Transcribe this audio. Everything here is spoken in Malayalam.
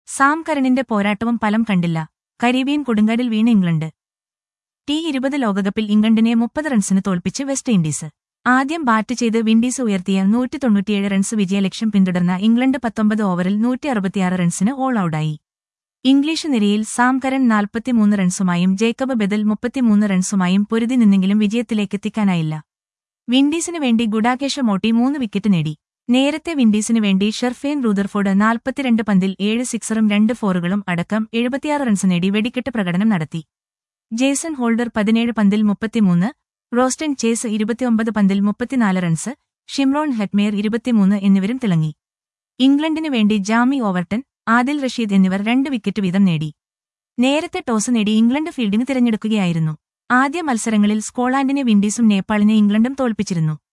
സാം കരണിന്റെ പോരാട്ടവും ഫലം കണ്ടില്ല കരീബിയൻ കൊടുങ്കാടിൽ വീണ ഇംഗ്ലണ്ട് ടി ഇരുപത് ലോകകപ്പിൽ ഇംഗ്ലണ്ടിനെ മുപ്പത് റൺസിന് തോൽപ്പിച്ച് വെസ്റ്റ് ഇൻഡീസ് ആദ്യം ബാറ്റ് ചെയ്ത് വിൻഡീസ് ഉയർത്തിയ നൂറ്റി തൊണ്ണൂറ്റിയേഴ് റൺസ് വിജയലക്ഷ്യം പിന്തുടർന്ന ഇംഗ്ലണ്ട് പത്തൊമ്പത് ഓവറിൽ നൂറ്റി അറുപത്തിയാറ് റൺസിന് ഓൾ ഔട്ടായി ഇംഗ്ലീഷ് നിരയിൽ സാം കരൺ നാൽപ്പത്തിമൂന്ന് റൺസുമായും ജേക്കബ് ബെദൽ മുപ്പത്തിമൂന്ന് റൺസുമായും പൊരുതി നിന്നെങ്കിലും വിജയത്തിലേക്കെത്തിക്കാനായില്ല വിൻഡീസിന് വേണ്ടി ഗുഡാകേഷ മോട്ടി മൂന്ന് വിക്കറ്റ് നേടി നേരത്തെ വിൻഡീസിന് വേണ്ടി ഷെർഫേൻ റൂദർഫോർഡ് നാൽപ്പത്തിരണ്ട് പന്തിൽ ഏഴ് സിക്സറും രണ്ട് ഫോറുകളും അടക്കം എഴുപത്തിയാറ് റൺസ് നേടി വെടിക്കെട്ട് പ്രകടനം നടത്തി ജേസൺ ഹോൾഡർ പതിനേഴ് പന്തിൽ മുപ്പത്തിമൂന്ന് റോസ്റ്റൻ ചേസ് ഇരുപത്തിയൊമ്പത് പന്തിൽ മുപ്പത്തിനാല് റൺസ് ഷിംറോൺ ഹെറ്റ്മേർ ഇരുപത്തിമൂന്ന് എന്നിവരും തിളങ്ങി ഇംഗ്ലണ്ടിനു വേണ്ടി ജാമി ഓവർട്ടൺ ആദിൽ റഷീദ് എന്നിവർ രണ്ട് വിക്കറ്റ് വീതം നേടി നേരത്തെ ടോസ് നേടി ഇംഗ്ലണ്ട് ഫീൽഡിന് തിരഞ്ഞെടുക്കുകയായിരുന്നു ആദ്യ മത്സരങ്ങളിൽ സ്കോട്ട്ലാൻഡിനെ വിൻഡീസും നേപ്പാളിനെ ഇംഗ്ലണ്ടും തോൽപ്പിച്ചിരുന്നു